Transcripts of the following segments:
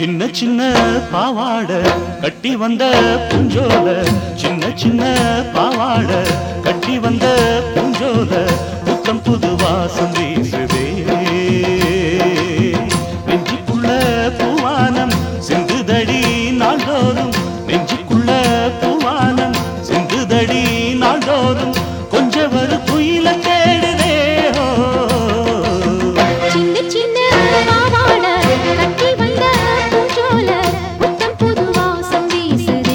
சின்ன சின்ன பாவாட கட்டி வந்த பூஞ்சோல சின்ன சின்ன பாவாட கட்டி வந்த பூஞ்சோல புத்தம் புது வாசம் வீசுதே நெஞ்சுக்குள்ள பூவானம் சிந்துதடி நாள்தோறும் நெஞ்சுக்குள்ள பூவானம் சிந்துதடி நாள்தோறும் கொஞ்சம் ஒரு குயில தேடுதே ஓ. சின்ன சின்ன பாவாட கட்டி வந்த பூஞ்சோல புத்தம் புது வாசம் வீசுதே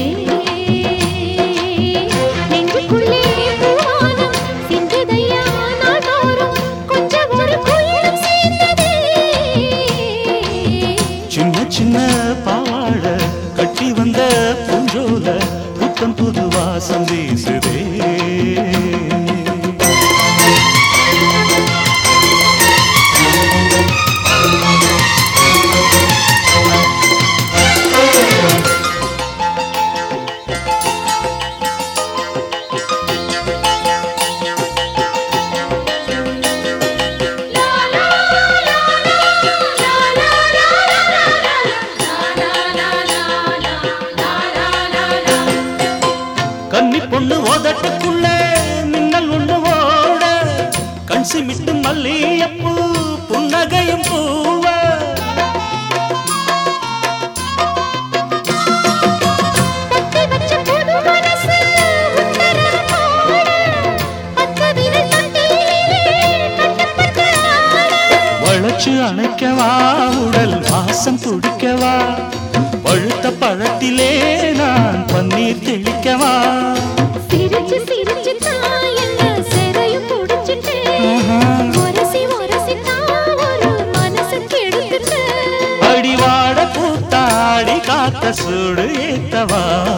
நெஞ்சுக்குள்ளே பூவானம் சிந்துதையா நாள்தோறும் கொஞ்சம் ஒரு குயிலும் சேர்ந்ததே சின்ன சின்ன பாவாட கட்டி வந்த பூஞ்சோல புத்தம் புது வாசம் வீசுதே கன்னி பொண்ணு ஓதட்டுக்குள்ள மின்னல் ஒண்ணு ஓட கண் சிமிட்டு மல்லியப்பூ புன்னகையும் பூவ தட்டி வச்ச புது மனசு உத்தரவு போட பத்து விரல் தொட்டிலே கட்டப்பட்ட ஆட வளைச்சு அணைக்கவா உடல் வாசம் துடிக்கவா பழுத்த பழத்திலே நான் பன்னீர் தெளிக்கவா சிரிச்சு சிரிச்சு தான் என்ன சிறையும் புடிச்சிட்டு உரசி உரசி தான் ஒரு மனசு கெடுத்துட்டு அடிவாட பூத்தாடி காத்த சூடு ஏத்தவா